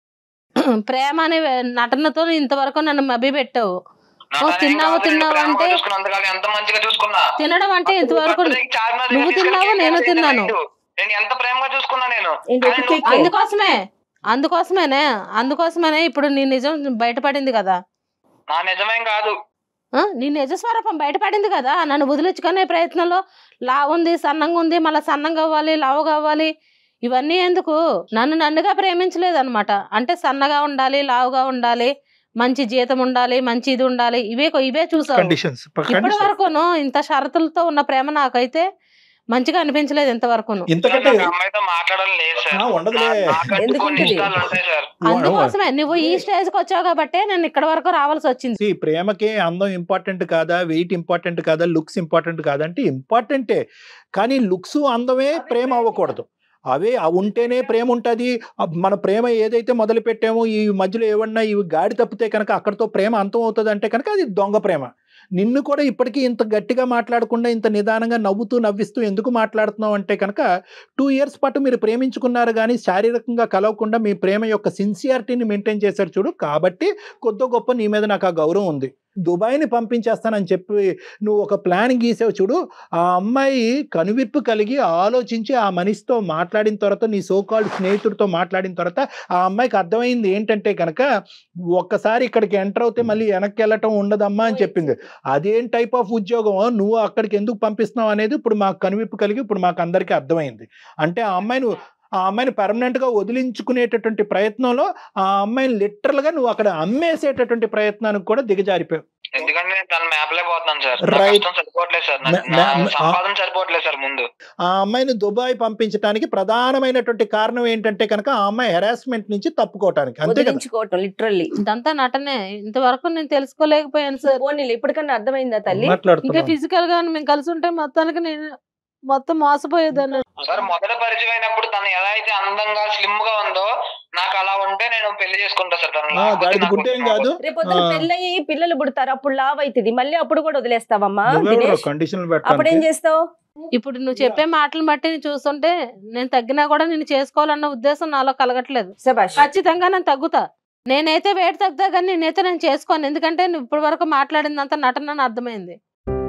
ప్రేమ అనే నటనతో ఇంతవరకు నన్ను మభ్య పెట్టావు నాకు అదేం తిన్నావు, కాదు, నేను తిన్నావు ప్రేమగా అంటే- చూసుకున్నంతకాలం ఎంత మంచిగా చూసుకున్నా తినడం అంటే ఇంతవరకు బర్త్డేకి చార్మినార్ నువ్వు దగ్గరికి తిన్నావు, తీసుకెళ్ళి నేను కేక్ తిన్నాను. తిన్నాను. నేను ఎంత ప్రేమగా చూసుకున్నా నేను ఏంటి, కానీ ఒక కేక్ నువ్వు- అందుకోసమే అందుకోసమేనే అందుకోసమేనే ఇప్పుడు నీ నిజం బయటపడింది కదా నా నిజమేం కాదు ఆ, నీ నిజ స్వరూపం బయటపడింది కదా నన్ను వదిలించుకునే ప్రయత్నంలో లావు ఉంది సన్నంగా ఉంది మళ్ళీ సన్నంగా అవ్వాలి లావు కావాలి ఇవన్నీ ఎందుకు నన్ను నన్నుగా ప్రేమించలేదు అనమాట అంటే సన్నగా ఉండాలి లావుగా ఉండాలి మంచి జీతం ఉండాలి మంచి ఇది ఉండాలి ఇవే ఇవే చూసావు కండిషన్స్ ఇప్పటి వరకును ఇంత షరతులతో ఉన్న ప్రేమ నాకైతే మంచిగా అనిపించలేదు ఇంతవరకును ఇంతకంటే నాకు అమ్మాయితో మాట్లాడాలని లేదు సార్ ఆ, ఉండదులే. నా- నాకంటూ ఎందుకు కొన్ని ఉంటుంది? ఇష్టాలు ఉంటాయి సార్ అందుకోసమే నువ్వు ఈ స్టేజ్ కి వచ్చావు కాబట్టి నేను ఇక్కడ వరకు రావాల్సి వచ్చింది See, ప్రేమకి అందం ఇంపార్టెంట్ కాదా వెయిట్ ఇంపార్టెంట్ కాదా లుక్స్ ఇంపార్టెంట్ కాదా అంటే ఇంపార్టెంటే కానీ లుక్స్ అందమే ప్రేమ అవ్వకూడదు అవే అవి ఉంటేనే ప్రేమ ఉంటుంది మన ప్రేమ ఏదైతే మొదలు పెట్టామో ఈ మధ్యలో ఏమన్నా ఇవి గాడి తప్పితే కనుక అక్కడితో ప్రేమ అంతం అవుతుంది అంటే కనుక అది దొంగ ప్రేమ నిన్ను కూడా ఇప్పటికీ ఇంత గట్టిగా మాట్లాడకుండా ఇంత నిదానంగా నవ్వుతూ నవ్విస్తూ ఎందుకు మాట్లాడుతున్నావు అంటే కనుక టూ ఇయర్స్ పాటు మీరు ప్రేమించుకున్నారు కానీ శారీరకంగా కలవకుండా మీ ప్రేమ యొక్క సిన్సియారిటీని మెయింటైన్ చేశారు చూడు కాబట్టి కొద్ది గొప్ప నీ మీద నాకు ఆ గౌరవం ఉంది దుబాయ్ని పంపించేస్తానని చెప్పి నువ్వు ఒక ప్లాన్ గీసావు చూడు ఆ అమ్మాయి కనువిప్పు కలిగి ఆలోచించి ఆ మనిషితో మాట్లాడిన తర్వాత నీ సోకాల్డ్ స్నేహితుడితో మాట్లాడిన తర్వాత ఆ అమ్మాయికి అర్థమైంది ఏంటంటే కనుక ఒక్కసారి ఇక్కడికి ఎంటర్ అవుతే మళ్ళీ వెనక్కి వెళ్ళటం ఉండదమ్మా అని చెప్పింది అదేం టైప్ ఆఫ్ ఉద్యోగం నువ్వు అక్కడికి ఎందుకు పంపిస్తున్నావు అనేది ఇప్పుడు మాకు కనువిప్పు కలిగి ఇప్పుడు మాకు అందరికీ అర్థమైంది అంటే ఆ అమ్మాయిని ఆ అమ్మాయిని పర్మనెంట్ గా వదిలించుకునేటటువంటి ప్రయత్నంలో ఆ అమ్మాయిని లిటరల్ గా నువ్వు అక్కడ అమ్మేసేటటువంటి ప్రయత్నానికి కూడా దిగజారిపోయావు ఎందుకంటే నేను తన మ్యాప్ లే పోతున్నాను సార్ Right. నా కష్టం సరిపోవట్లేదు సార్ నా- మ- నా మ- సంపాదన సరిపోవట్లేదు సార్ ముందు ఆ అమ్మాయిని దుబాయ్ పంపించడానికి ప్రధానమైనటువంటి కారణం ఏంటంటే కనుక ఆ అమ్మాయి హెరాస్మెంట్ నుంచి తప్పుకోవటానికి అంతే కదా వదిలించుకోవటం లిటరల్లీ ఇదంతా నటనే ఇంతవరకు నేను తెలుసుకోలేకపోయాను సార్ పోనీ ఇప్పటికన్నా అర్థమైందా తల్లి ఇంకా మాట్లాడుతున్నాం ఫిజికల్ గా మేము కలిసి ఉంటే మొత్తానికి నేను మొత్తం మోసపోయేదాన్ని సార్ మొదట పరిచయం అయినప్పుడు తను ఎలా అయితే అందంగా స్లిమ్ గా ఉందో నాకు అలా ఉంటే నేను పెళ్లి చేసుకుంటా సార్ తను ఆ, లేకపోతే గాడిద నాకు గుడ్డేం కాదు రేపు పొద్దున ఆ. పెళ్ళయి పిల్లలు పుడతారు అప్పుడు లావ్ అవుతుంది మళ్ళీ అప్పుడు కూడా వదిలేస్తావమ్మా నువ్వెవరో దినేష్ కండిషన్లు అప్పుడు ఏం పెట్టాలి చేస్తావు ఇప్పుడు నువ్వు చెప్పే మాటలు బట్టి నేను చూస్తుంటే నేను తగ్గినా కూడా నేను చేసుకోవాలన్న ఉద్దేశం నాలో కలగట్లేదు శబాష్ ఖచ్చితంగా నేను తగ్గుతా నేనైతే వెయిట్ తగ్గుతా కానీ నేనైతే నేను చేసుకోను ఎందుకంటే నువ్వు ఇప్పటి వరకు మాట్లాడిందంతా నటన అని అర్థమైంది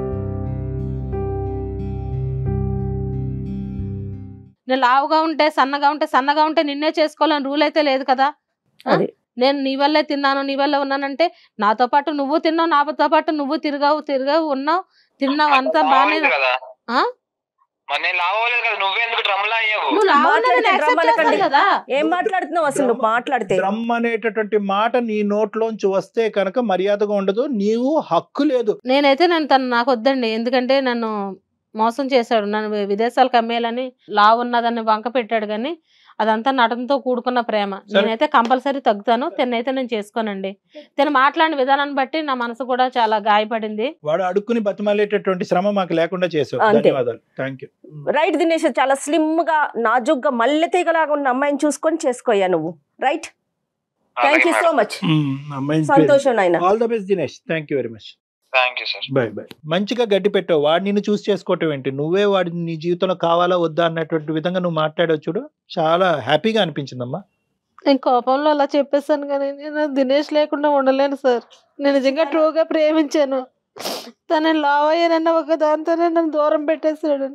నేను లావుగా ఉంటే సన్నగా ఉంటే సన్నగా ఉంటే నిన్నే చేసుకోవాలని రూల్ అయితే లేదు కదా ఆ? అది. నేను నీ వల్లే తిన్నాను నీ వల్లే ఉన్నానంటే నాతో పాటు నువ్వు తిన్నావు నాతో పాటు నువ్వు తిరిగావు తిరిగావు ఉన్నావు తిన్నావు అంతా లావు బాగానే అవ్వలేదు కదా ఆ? మరి నేను లావు అవ్వలేదు కదా నువ్వే ఎందుకు డ్రమ్లా అయ్యావు నువ్వు లావు ఉన్నది మాట్లాడితే నేను accept డ్రమ్ చేస్తాను కదా ఏం మాట్లాడుతున్నావు అసలు నువ్వు మాట్లాడితే డ్రమ్ అనేటటువంటి మాట నీ నోట్లోంచి వస్తే కనుక మర్యాదగా ఉండదు నీవు హక్కు లేదు నేనైతే నన్ను తను నాకు వద్దండి ఎందుకంటే నన్ను మోసం చేశాడు నన్ను వి- విదేశాలకు అమ్మేయాలని లావు ఉన్నదని వంక పెట్టాడు కానీ అదంతా నటనతో కూడుకున్న ప్రేమ సరే. నేనైతే కంపల్సరీ తగ్గుతాను తినైతే నేను చేసుకోనండి తిన మాట్లాడిన విధానాన్ని బట్టి నా మనసు కూడా చాలా గాయపడింది వాడు అడుక్కుని బతిమాలేటటువంటి శ్రమ మాకు లేకుండా చేసావు అంతే. ధన్యవాదాలు థ్యాంక్ యూ రైట్ దినేష్ చాలా స్లిమ్ గా నాజుగ్గా మల్లె తీగలాగా ఉన్న అమ్మాయిని చూసుకొని చేసుకోయా నువ్వు right thank you so much అమ్మాయి సంతోషం నాయన all the best Dinesh thank you very much thank you sir bye bye మంచిగా గడ్డి పెట్టావు వాడు నిన్ను చూస్ చేసుకోవటం ఏంటి నువ్వే వాడి నీ జీవితంలో కావాలా వద్దా అన్నటువంటి విధంగా నువ్వు మాట్లాడావు చూడు చాలా హ్యాపీగా అనిపించిందమ్మా నేను కోపంలో అలా చెప్పేసాను కానీ నేను దినేష్ లేకుండా ఉండలేను సార్ నేను నిజంగా ట్రూగా ప్రేమించాను తను లావ్ అయ్యానన్న ఒక దాంతోనే నన్ను దూరం పెట్టేశాడు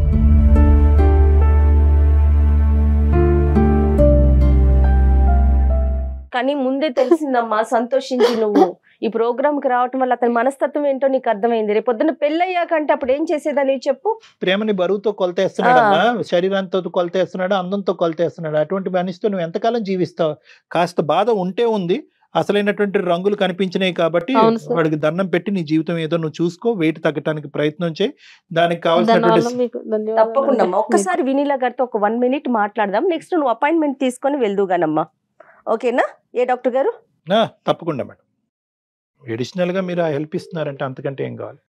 కానీ ముందే తెలిసిందమ్మా సంతోషించి నువ్వు ఈ ప్రోగ్రామ్ కి రావటం వల్ల అతని మనస్తత్వం ఏంటో నీకు అర్థమైంది రేపు పొద్దున్న పెళ్ళయ్యాకంటే అప్పుడు ఏం చేసేదని చెప్పు ప్రేమని బరువుతో కొలతేస్తున్నాడమ్మా శరీరంతో కొలతేస్తున్నాడు అందంతో కొలతేస్తున్నాడు అటువంటి మనిషితో నువ్వు ఎంతకాలం జీవిస్తావు కాస్త బాధ ఉంటే ఉంది అసలైనటువంటి రంగులు కనిపించినాయి కాబట్టి అవును సార్. వాడికి దండం పెట్టి నీ జీవితం ఏదో నువ్వు చూసుకో వెయిట్ తగ్గడానికి ప్రయత్నం చేయి దానికి దానివల్ల కావాల్సినటువంటి మీకు ధన్యవాదాలు. తప్పకుండా అమ్మా ఒక్కసారి వినీలా గారితో ఒక వన్ మినిట్ మాట్లాడదాం నెక్స్ట్ నువ్వు అపాయింట్మెంట్ తీసుకొని వెళ్దుగానమ్మా ఓకేనా ఏ డాక్టర్ గారు ఆ, తప్పకుండా మేడం ఎడిషనల్ గా మీరు హెల్ప్ ఇస్తున్నారంటే అంతకంటే ఏం కావాలి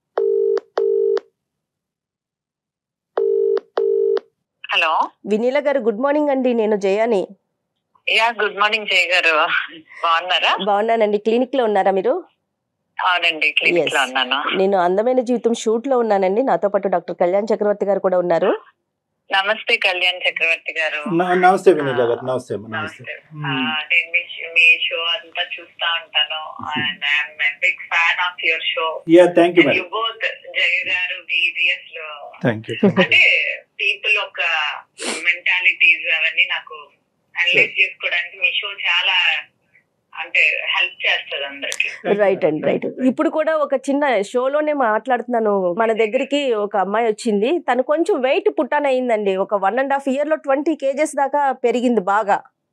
హలో వినీలా గారు గుడ్ మార్నింగ్ అండి నేను Jayani yeah good morning Jaya గారు బాగున్నారా బాగున్నానండి క్లినిక్ లో ఉన్నారా మీరు అవునండి క్లినిక్ Yes. లో ఉన్నాను నేను అందమైన జీవితం షూట్ లో ఉన్నానండి నాతో పాటు డాక్టర్ కళ్యాణ్ చక్రవర్తి గారు కూడా ఉన్నారు నమస్తే కళ్యాణ్ చక్రవర్తి గారు నమస్తే వినీల గారు నమస్తే అమ్మా, నమస్తే ఆ, నేను మీ షో- మీ షో అంతా చూస్తా ఉంటాను and I'm big fan of your show yeah thank you you madam both Jaya గారు బీబీఎస్ లో థ్యాంక్ యూ అంటే పీపుల్ ఒక మెంటాలిటీస్ అవన్నీ నాకు అనలైజ్ చేసుకోవడానికి మీ షో చాలా అంటే హెల్ప్ చేస్తుంది అందరికి రైట్ అండి రైట్ ఇప్పుడు కూడా ఒక చిన్న షోలోనే మాట్లాడుతున్నాను మన దగ్గరికి ఒక అమ్మాయి వచ్చింది తను కొంచెం వెయిట్ పుట్టాన్ అయిందండి ఒక వన్ అండ్ హాఫ్ ఇయర్ లో ట్వంటీ కేజెస్ దాకా పెరిగింది బాగా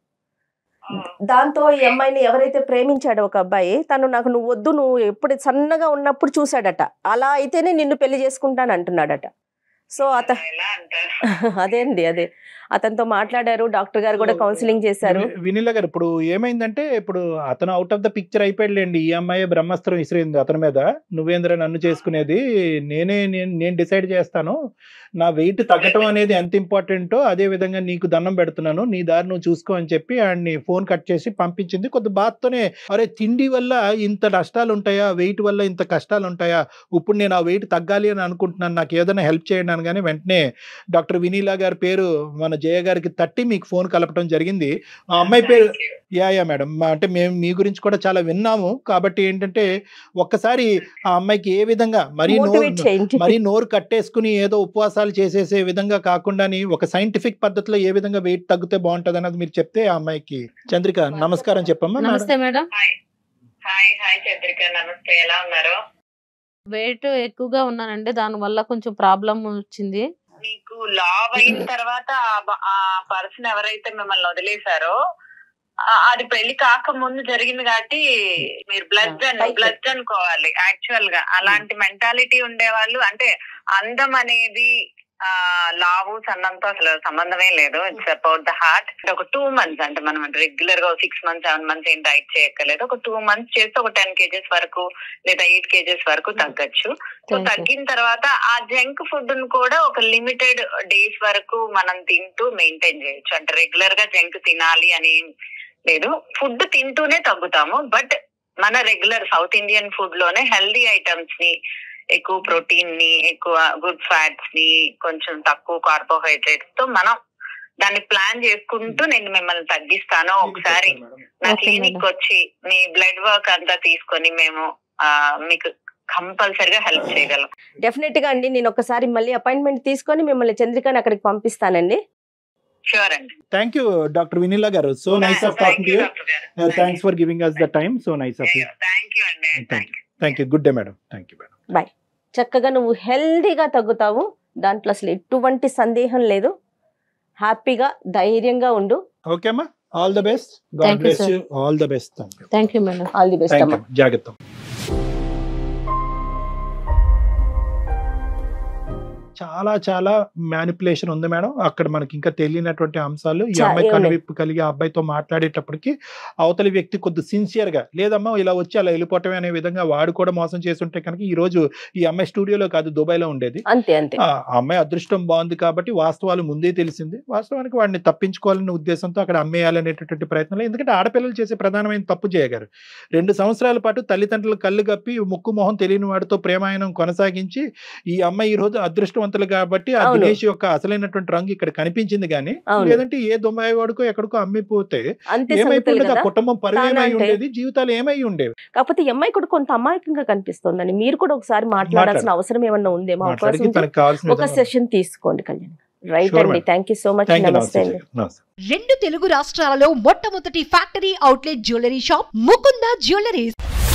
దాంతో ఈ అమ్మాయిని ఎవరైతే ప్రేమించాడో ఒక అబ్బాయి తను నాకు నువ్వు వద్దు నువ్వు ఎప్పుడు సన్నగా ఉన్నప్పుడు చూశాడట అలా అయితేనే నిన్ను పెళ్లి చేసుకుంటాను అంటున్నాడట సో అత ఎలా అంటారు అదే అండి అదే అతనితో మాట్లాడారు డాక్టర్ గారు కూడా కౌన్సిలింగ్ చేశారు వి- వినీల గారు ఇప్పుడు ఏమైందంటే ఇప్పుడు అతను అవుట్ ఆఫ్ ద పిక్చర్ అయిపోయాడులేండి ఈ అమ్మాయి బ్రహ్మాస్త్రం విసిరింది అతని మీద నువ్వేంద్ర నన్ను చేసుకునేది నేనే నేను నేను డిసైడ్ చేస్తాను నా వెయిట్ తగ్గటం అనేది ఎంత ఇంపార్టెంటో అదే విధంగా నీకు దండం పెడుతున్నాను నీ దారి నువ్వు చూసుకో అని చెప్పి ఆయన్ని ఫోన్ కట్ చేసి పంపించింది కొద్ది బాధతోనే అరే తిండి వల్ల ఇంత నష్టాలు ఉంటాయా వెయిట్ వల్ల ఇంత కష్టాలు ఉంటాయా ఇప్పుడు నేను ఆ వెయిట్ తగ్గాలి అని అనుకుంటున్నాను నాకు ఏదైనా హెల్ప్ చేయండి అనగానే వెంటనే డాక్టర్ వినీలా గారి పేరు మన జయ గారికి తట్టి మీకు ఫోన్ కలపడం జరిగింది ఆ అమ్మాయి పేరు Thank you. Yeah yeah madam మా- అంటే మేము మీ గురించి కూడా చాలా విన్నాము కాబట్టి ఏంటంటే ఒక్కసారి ఆ అమ్మాయికి ఏ విధంగా మరీ మోటివేట్ నోరు చేయండి మరీ నోరు కట్టేసుకుని ఏదో ఉపవాసాలు చేసేసే విధంగా కాకుండాని ఒక సైంటిఫిక్ పద్ధతిలో ఏ విధంగా వెయిట్ తగ్గితే బాగుంటది అన్నది మీరు చెప్తే ఆ అమ్మాయికి చంద్రిక నమస్కారం చెప్పమ్మా మేడం. నమస్తే madam hi hi hi Chandrika నమస్తే ఎలా ఉన్నారు వెయిట్ ఎక్కువగా ఉన్నానండి దాని వల్ల కొంచెం ప్రాబ్లం వచ్చింది మీకు లావ్ అయిన తర్వాత ఆ బ- ఆ పర్సన్ ఎవరైతే మిమ్మల్ని వదిలేశారో ఆ- అది పెళ్లి కాక ముందు జరిగింది కాబట్టి మీరు బ్లడ్ పైకి. బ్లడ్ అనుకోవాలి యాక్చువల్ గా అలాంటి మెంటాలిటీ ఉండేవాళ్ళు అంటే అందం అనేది ఆ లావు సన్నంతో అసలు సంబంధమే లేదు ఇట్స్ అబౌట్ ద హార్ట్ ఒక టూ మంత్స్ అంటే మనం రెగ్యులర్ గా సిక్స్ మంత్స్ సెవెన్ మంత్స్ ఏం డైట్ చేయక్కర్లేదు ఒక టూ మంత్స్ చేస్తే ఒక టెన్ కేజెస్ వరకు లేదా ఎయిట్ కేజెస్ వరకు తగ్గచ్చు సో Thank you. తగ్గిన తర్వాత ఆ జంక్ ఫుడ్ ను కూడా ఒక లిమిటెడ్ డేస్ వరకు మనం తింటూ మెయింటైన్ చేయొచ్చు అంటే రెగ్యులర్ గా జంక్ తినాలి అని ఏం లేదు ఫుడ్ తింటూనే తగ్గుతాము బట్ మన రెగ్యులర్ సౌత్ ఇండియన్ ఫుడ్ లోనే హెల్దీ ఐటమ్స్ ని ఎక్కువ ప్రోటీన్ ని ఎక్కువ గుడ్ ఫ్యాట్స్ ని కొంచెం తక్కువ కార్బోహైడ్రేట్స్ తో మనం దాన్ని ప్లాన్ చేసుకుంటూ నేను మిమ్మల్ని తగ్గిస్తాను ఒకసారి నా Okay, క్లినిక్ madam. వచ్చి మీ బ్లడ్ వర్క్ అంతా తీసుకొని మేము ఆ, మీకు కంపల్సరిగా హెల్ప్ చేయగలం డెఫినెట్ గా అండి నేను ఒకసారి మళ్ళీ అపాయింట్మెంట్ తీసుకొని మిమ్మల్ని చంద్రికని అక్కడికి పంపిస్తానండి షూర్ అండి థ్యాంక్ యూ డాక్టర్ వినీలా గారు so nice of talking you thanks for giving us the time so nice of you thank you అండి thank you thank you good day madam thank you madam చక్కగా నువ్వు హెల్దీగా తగ్గుతావు దాంట్లో అసలు ఎటువంటి సందేహం లేదు హ్యాపీగా ధైర్యంగా ఉండు ఓకే అమ్మా all the best god Thank you, bless sir. You all the best thank you thank you madam all the best thank అమ్మా యూ జాగ్రత్త చాలా చాలా మ్యానిపులేషన్ ఉంది మేడం అక్కడ మనకి ఇంకా తెలియనటువంటి అంశాలు ఈ చా- అమ్మాయి ఏమున్నాయి? కనువిప్పు కలిగి ఆ అబ్బాయితో మాట్లాడేటప్పటికి అవతలి వ్యక్తి కొద్ది సిన్సియర్ గా లేదమ్మా ఇలా వచ్చి అలా వెళ్ళిపోవటమే అనే విధంగా వాడు కూడా మోసం చేస్తుంటే కనుక ఈ రోజు ఈ అమ్మాయి స్టూడియోలో కాదు దుబాయ్ లో ఉండేది అంతే అంతే ఆ ఆ అమ్మాయి అదృష్టం బాగుంది కాబట్టి వాస్తవాలు ముందే తెలిసింది వాస్తవానికి వాడిని తప్పించుకోవాలనే ఉద్దేశంతో అక్కడ అమ్మేయాలనేటటువంటి ప్రయత్నంలో ఎందుకంటే ఆడపిల్లలు చేసే ప్రధానమైన తప్పు చేయగారు రెండు సంవత్సరాల పాటు తల్లిదండ్రులు కళ్ళు గప్పి ముక్కు మొహం తెలియని వాడితో ప్రేమాయణం కొనసాగించి ఈ అమ్మాయి ఈ రోజు అదృష్టవంతులు కాబట్టి ఆ అవును. దినేష్ యొక్క అసలైనటువంటి రంగు ఇక్కడ కనిపించింది కానీ అవును. లేదంటే ఏ దొంబాయి వాడికో ఎక్కడికో అమ్మిపోతే అంతే సంగతులు ఏమైపోయింది ఆ కదా కుటుంబం పరువు ఏమై తానంటే- ఉండేది జీవితాలు ఏమై ఉండేవి కాకపోతే ఈ అమ్మాయి కూడా కొంత అమాయకంగా కనిపిస్తోందండి మీరు కూడా ఒకసారి మాట్లాడాల్సిన అవసరం ఏమన్నా ఉందేమో అవకాశం మాట్లాడికి ఉంటే తనకు కావాల్సిన ఒక సెషన్ తీసుకోండి కళ్యాణ్ రైట్ Sure, అండి madam. Thank you so much thank you నమస్తే నమస్తే అండి నమస్తే రెండు తెలుగు రాష్ట్రాలలో మొట్టమొదటి factory outlet jewellery shop Mukunda jewelleries